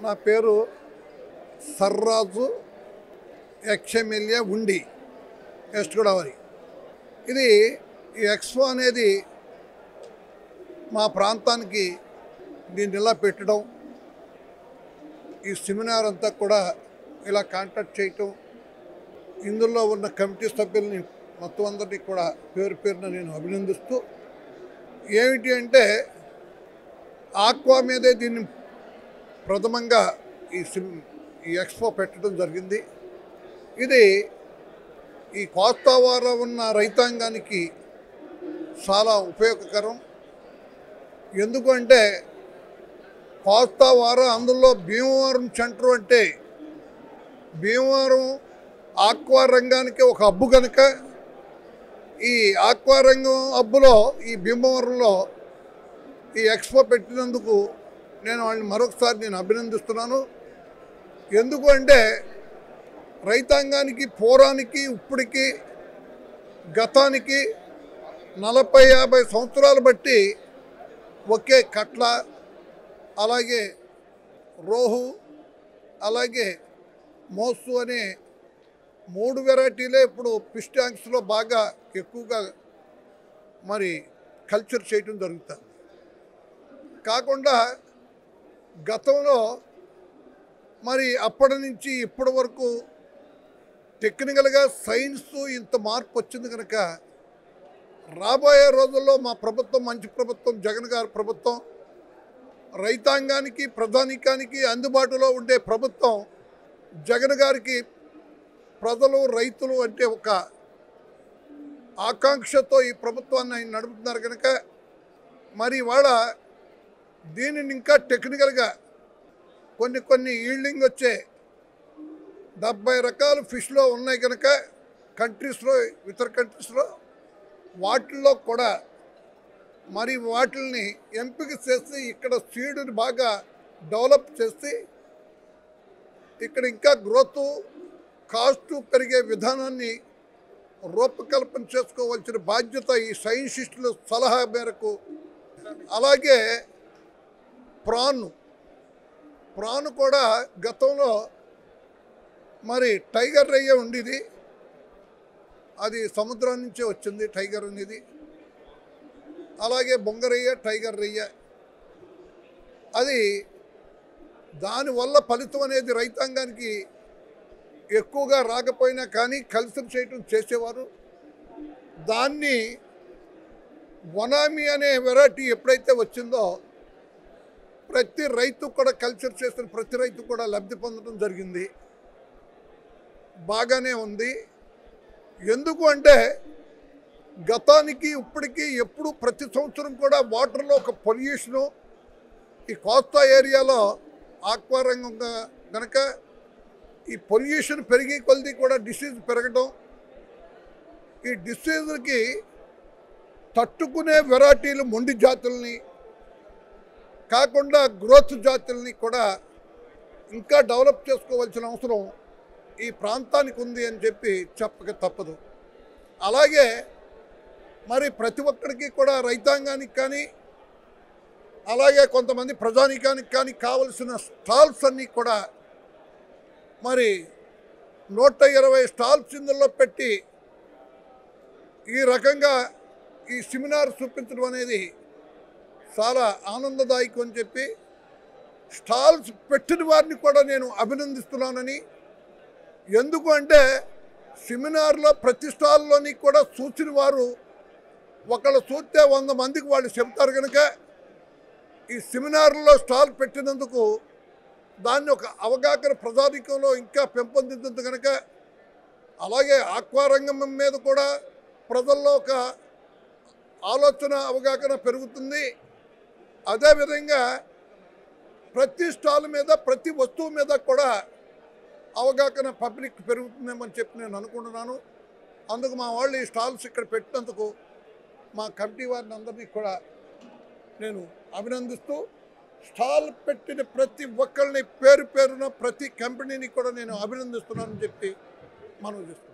నా పేరు Sarraju ex MLA Undi west Godavari ఇది ఈ ఎక్స్పో అనేది మా ప్రాంతానికి దీన్ని ఇలా పెట్టడం ఈ సెమినార్ అంతా కూడా ఇలా కాంటాక్ట్ చేయటం ఇందులో ఉన్న కమిటీ సభ్యుల్ని మొత్తం అందరినీ కూడా పేరు పేరున నేను అభినందిస్తూ ఏమిటి అంటే ఆక్వా మీదే దీన్ని ప్రథమంగా ఈ సిమ్ ఈ ఎక్స్పో పెట్టడం జరిగింది ఇది ఈ కోస్తావార ఉన్న రైతాంగానికి చాలా ఉపయోగకరం ఎందుకంటే కోస్తావార అందులో భీమవరం సెంటర్ అంటే భీమవరం ఆక్వా రంగానికి ఒక హబ్బు కనుక ఈ ఆక్వా రంగం హబ్బులో ఈ భీమవరంలో ఈ ఎక్స్పో పెట్టినందుకు నేను వాళ్ళని మరొకసారి నేను అభినందిస్తున్నాను ఎందుకు అంటే రైతాంగానికి పూర్వానికి ఇప్పటికి గతానికి నలభై యాభై సంవత్సరాలు బట్టి ఒకే కట్ల అలాగే రోహు అలాగే మోసు అనే మూడు వెరైటీలే ఇప్పుడు ఫిష్ ట్యాంక్స్లో బాగా ఎక్కువగా మరి కల్చర్ చేయటం జరుగుతుంది కాకుండా గతంలో మరి అప్పటి నుంచి ఇప్పటి వరకు టెక్నికల్గా సైన్స్ ఇంత మార్పు వచ్చింది కనుక రాబోయే రోజుల్లో మా ప్రభుత్వం మంచి ప్రభుత్వం జగన్ గారి ప్రభుత్వం రైతాంగానికి ప్రధానికానికి అందుబాటులో ఉండే ప్రభుత్వం జగన్ గారికి ప్రజలు రైతులు అంటే ఒక ఆకాంక్షతో ఈ ప్రభుత్వాన్ని ఆయన నడుపుతున్నారు కనుక మరి ఇవాళ దీనిని ఇంకా టెక్నికల్గా కొన్ని కొన్ని ఈల్డింగ్ వచ్చే డెబ్బై రకాల ఫిష్లో ఉన్నాయి కనుక కంట్రీస్లో ఇతర కంట్రీస్లో వాటిల్లో కూడా మరి వాటిల్ని ఎంపిక చేసి ఇక్కడ సీడ్ని బాగా డెవలప్ చేసి ఇక్కడ ఇంకా గ్రోత్ కాస్ట్ పెరిగే విధానాన్ని రూపకల్పన చేసుకోవాల్సిన బాధ్యత ఈ సైంటిస్టుల సలహా మేరకు అలాగే ప్రాన్ ప్రాన్ కూడా గతంలో మరి టైగర్ రయ్య ఉండేది అది సముద్రం నుంచే వచ్చింది టైగర్ అనేది అలాగే బొంగరయ్య టైగర్ రయ్య అది దానివల్ల ఫలితం అనేది రైతాంగానికి ఎక్కువగా రాకపోయినా కానీ కలిసి చేయటం చేసేవారు దాన్ని వనామి అనే వెరైటీ ఎప్పుడైతే వచ్చిందో ప్రతి రైతు కూడా కల్చర్ చేసిన ప్రతి రైతు కూడా లబ్ధి పొందడం జరిగింది బాగానే ఉంది ఎందుకు అంటే గతానికి ఇప్పటికీ ఎప్పుడు ప్రతి సంవత్సరం కూడా వాటర్లో ఒక పొల్యూషను ఈ కోస్తా ఏరియాలో ఆక్వా రంగం గ- గనక ఈ పొల్యూషన్ పెరిగి కొలది కూడా డిసీజ్ పెరగడం ఈ డిసీజ్కి తట్టుకునే వెరైటీలు మొండి జాతుల్ని కాకుండా గ్రోత్ జాతుల్ని కూడా ఇంకా డెవలప్ చేసుకోవాల్సిన అవసరం ఈ ప్రాంతానికి ఉంది అని చెప్పి చెప్పక తప్పదు అలాగే మరి ప్రతి ఒక్కరికి కూడా రైతాంగానికి కానీ అలాగే కొంతమంది ప్రజానికానికి కానీ కావలసిన స్టాల్స్ అన్నీ కూడా మరి నూట ఇరవై స్టాల్స్ ఇందులో పెట్టి ఈ రకంగా ఈ సెమినార్ చూపించడం అనేది చాలా ఆనందదాయకం అని చెప్పి స్టాల్స్ పెట్టిన వారిని కూడా నేను అభినందిస్తున్నానని ఎందుకు అంటే సెమినార్లో ప్రతి స్టాల్లోని కూడా చూసిన వారు ఒకళ్ళు చూస్తే వంద మందికి వాళ్ళు చెప్తారు కనుక ఈ సెమినార్లో స్టాల్ పెట్టినందుకు దాన్ని ఒక అవగాహన ప్రజానికంలో ఇంకా పెంపొందించదు కనుక అలాగే ఆక్వా రంగం మీద కూడా ప్రజల్లో ఒక ఆలోచన అవగాహన పెరుగుతుంది అదేవిధంగా ప్రతి స్టాల్ మీద ప్రతి వస్తువు మీద కూడా అవగాహన పబ్లిక్ పెరుగుతుందేమని చెప్పి నేను అనుకుంటున్నాను అందుకు మా వాళ్ళు ఈ స్టాల్స్ ఇక్కడ పెట్టినందుకు మా కమిటీ వారిని అందరినీ కూడా నేను అభినందిస్తూ స్టాల్ పెట్టిన ప్రతి ఒక్కరిని పేరు పేరున ప్రతి కంపెనీని కూడా నేను అభినందిస్తున్నానని చెప్పి మనం చేస్తున్నాను